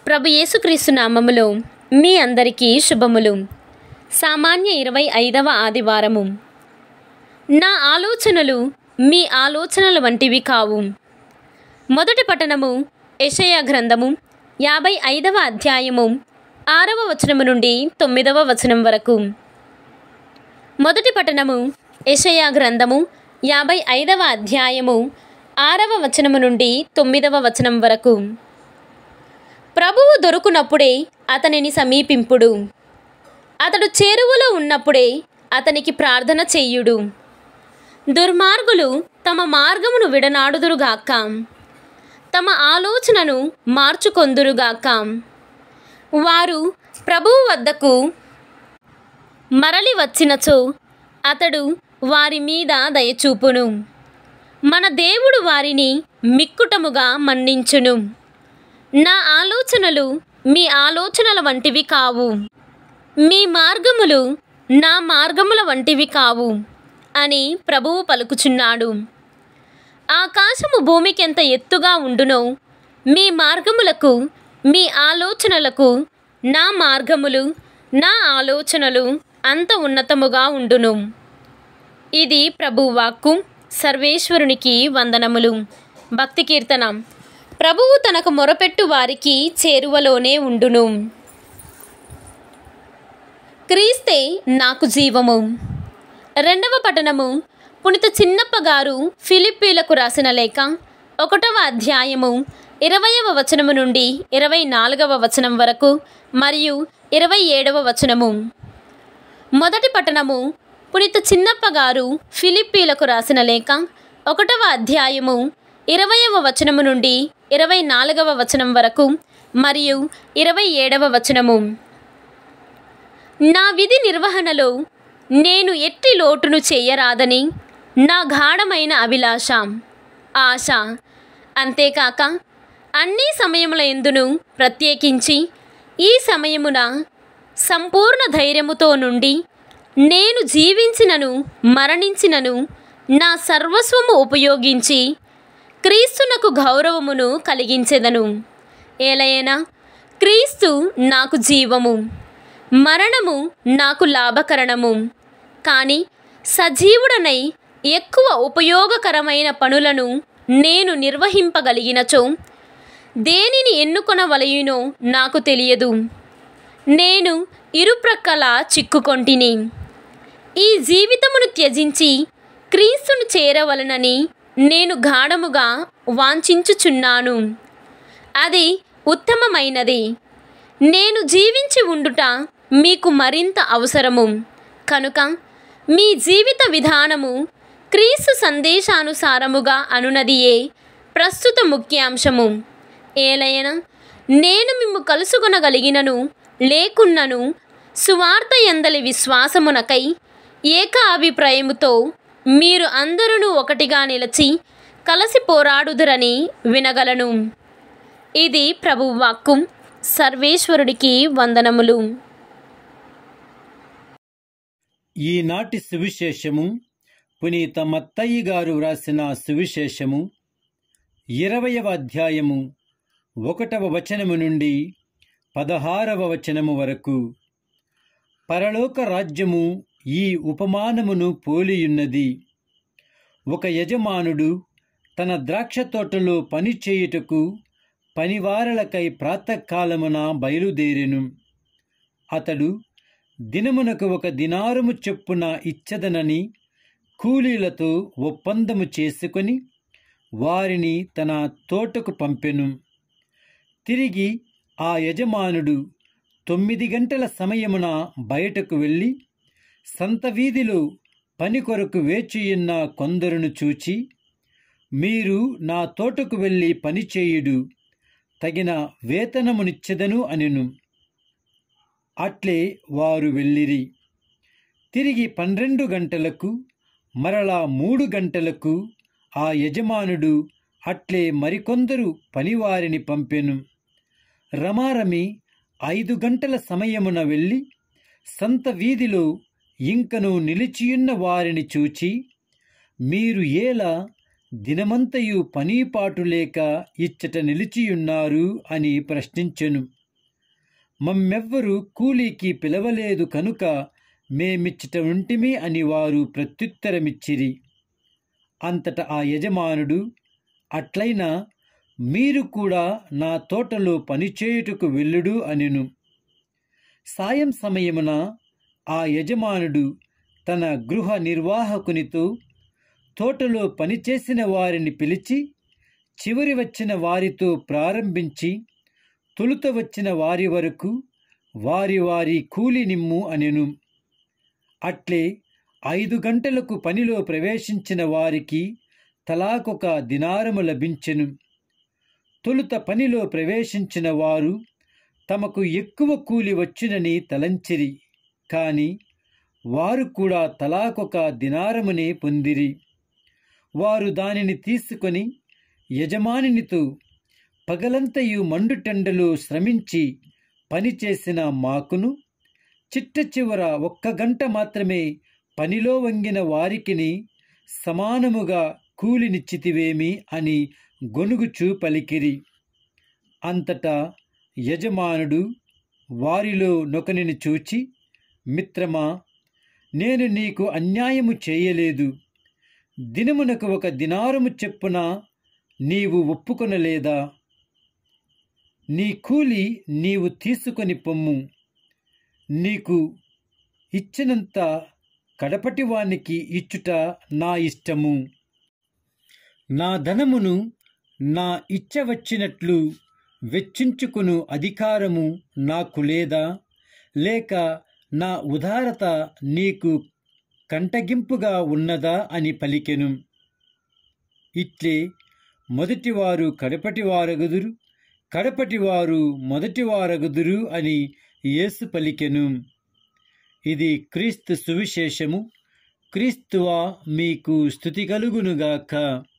ప్రభు యేసుక్రీస్తు నామములో మీ అందరికీ శుభములు సామాన్య ఇరవై ఐదవ ఆదివారము నా ఆలోచనలు మీ ఆలోచనల వంటివి కావు మొదటి పట్టణము యెషయా గ్రంథము యాభై ఐదవ అధ్యాయము ఆరవ వచనము నుండి తొమ్మిదవ వచనం వరకు మొదటి పట్టణము యెషయా గ్రంథము యాభై ఐదవ అధ్యాయము ఆరవ వచనము నుండి తొమ్మిదవ వచనం వరకు ప్రభువు దొరుకునప్పుడే అతనిని సమీపింపుడు అతడు చేరువలో ఉన్నప్పుడే అతనికి ప్రార్థన చెయ్యుడు దుర్మార్గులు తమ మార్గమును విడనాడుదురుగాక తమ ఆలోచనను మార్చుకొందురుగాక వారు ప్రభువు వద్దకు మరలి వచ్చినచో అతడు వారి మీద దయచూపును మన దేవుడు వారిని మిక్కుటముగా మన్నించును నా ఆలోచనలు మీ ఆలోచనల వంటివి కావు మీ మార్గములు నా మార్గముల వంటివి కావు అని ప్రభువు పలుకుచున్నాడు ఆకాశము భూమికెంత ఎత్తుగా ఉండునో మీ మార్గములకు మీ ఆలోచనలకు నా మార్గములు నా ఆలోచనలు అంత ఉన్నతముగా ఉండును ఇది ప్రభు వాక్కు సర్వేశ్వరునికి వందనములు భక్తి కీర్తన ప్రభువు తనకు మొరపెట్టు వారికి చేరువలోనే ఉండును క్రీస్తే నాకు జీవము రెండవ పట్టణము పునిత చిన్నప్ప గారు ఫిలిప్పీలకు రాసిన లేఖ ఒకటవ అధ్యాయము ఇరవయవ వచనము నుండి ఇరవై నాలుగవ వచనం వరకు మరియు ఇరవై ఏడవ వచనము మొదటి పట్టణము పునిత చిన్నప్ప గారు ఫిలిప్పీలకు రాసిన లేఖ ఒకటవ అధ్యాయము ఇరవయవ వచనము నుండి ఇరవై నాలుగవ వచనం వరకు మరియు ఇరవై ఏడవ వచనము నా విధి నిర్వహణలో నేను ఎట్టి లోటును చేయరాదని నా గాఢమైన అభిలాష ఆశ అంతేకాక అన్ని సమయముల ఎందును ప్రత్యేకించి ఈ సమయమున సంపూర్ణ ధైర్యముతో నుండి నేను జీవించినను మరణించినను నా సర్వస్వము ఉపయోగించి క్రీస్తునకు గౌరవమును కలిగించెదను ఏలయనా క్రీస్తు నాకు జీవము మరణము నాకు లాభకరణము కానీ సజీవుడనై ఎక్కువ ఉపయోగకరమైన పనులను నేను నిర్వహింపగలిగినచో దేనిని ఎన్నుకొనవలయునో నాకు తెలియదు నేను ఇరుప్రక్కల చిక్కుకొంటిని ఈ జీవితమును త్యజించి క్రీస్తును చేరవలనని నేను గాఢముగా వాంఛించుచున్నాను అది ఉత్తమమైనది నేను జీవించి ఉండుట మీకు మరింత అవసరము కనుక మీ జీవిత విధానము క్రీస్తు సందేశానుసారముగా అనునదియే ప్రస్తుత ముఖ్యాంశము ఏలయన నేను మిమ్ము కలుసుకొనగలిగినను లేకున్నను సువార్త ఎందలి విశ్వాసమునకై ఏక అభిప్రాయముతో మీరు అందరూ ఒకటిగా నిలిచి కలిసి పోరాడుదురని వినగలను ఇది ప్రభు వాక్కు సర్వేశ్వరుడికి వందనములు ఈనాటి సువిశేషము పునీత మత్తయ్య గారు వ్రాసిన సువిశేషము ఇరవయవ అధ్యాయము ఒకటవ వచనము నుండి పదహారవ వచనము వరకు పరలోక రాజ్యము ఈ ఉపమానమును పోలియున్నది ఒక యజమానుడు తన ద్రాక్ష తోటలో పని చేయుటకు పనివారలకై ప్రాతకాలమున బయలుదేరెను అతడు దినమునకు ఒక దినారము చొప్పున ఇచ్చదనని కూలీలతో ఒప్పందము చేసుకొని వారిని తన తోటకు పంపెను తిరిగి ఆ యజమానుడు తొమ్మిది గంటల సమయమున బయటకు వెళ్ళి సంత వీధిలో పని కొరకు వేచియున్న కొందరును చూచి మీరు నా తోటకు వెళ్ళి పనిచేయుడు తగిన వేతనమునిచ్చెదను అనెను అట్లే వారు వెళ్ళిరి తిరిగి పన్నెండు గంటలకు మరలా మూడు గంటలకు ఆ యజమానుడు అట్లే మరికొందరు పనివారిని పంపెను రమారమి ఐదు గంటల సమయమున వెళ్ళి సంత వీధిలో ఇంకను నిలిచియున్న వారిని చూచి మీరు ఏలా దినమంతయు పనీపాటు లేక ఇచ్చట నిలిచియున్నారు అని ప్రశ్నించెను మమ్మెవ్వరు కూలీకి పిలవలేదు కనుక మేమిచ్చట ఉంటిమి అని వారు ప్రత్యుత్తరమిచ్చిరి అంతట ఆ యజమానుడు అట్లయినా మీరు కూడా నా తోటలో పనిచేయుటకు వెళ్ళుడు అనెను సాయం సమయమున ఆ యజమానుడు తన గృహ నిర్వాహకునితో తోటలో పనిచేసిన వారిని పిలిచి చివరి వచ్చిన వారితో ప్రారంభించి తొలుత వచ్చిన వారి వరకు వారి వారి కూలి నిమ్ము అనెను అట్లే ఐదు గంటలకు పనిలో ప్రవేశించిన వారికి తలాకొక దినారము లభించెను తొలుత పనిలో ప్రవేశించిన వారు తమకు ఎక్కువ కూలి వచ్చునని తలంచిరి కాని వారు కూడా తలాకొక దినారమునే పొందిరి వారు దానిని తీసుకొని యజమానినితో పగలంతయు మండుటెండలో శ్రమించి పనిచేసిన మాకును చిట్ట చివర ఒక్క గంట మాత్రమే పనిలో వంగిన వారికిని సమానముగా కూలినిచ్చితివేమి అని గొనుగుచూ పలికిరి అంతటా యజమానుడు వారిలో నొకనిని చూచి మిత్రమా నేను నీకు అన్యాయము చేయలేదు దినమునకు ఒక దినారము చెప్పున నీవు ఒప్పుకొనలేదా నీ కూలి నీవు తీసుకొని పొమ్ము నీకు ఇచ్చినంత కడపటి వానికి ఇచ్చుట నా ఇష్టము నా ధనమును నా ఇచ్చ వచ్చినట్లు వెచ్చించుకును అధికారము నాకు లేదా లేక నా ఉదారత నీకు కంటగింపుగా ఉన్నదా అని పలికెను ఇట్లే మొదటివారు కడపటివారగుదురు కడపటివారు మొదటివారగుదురు అని యేసు పలికెను ఇది క్రీస్తు సువిశేషము క్రీస్తువా మీకు స్థుతి కలుగునుగాక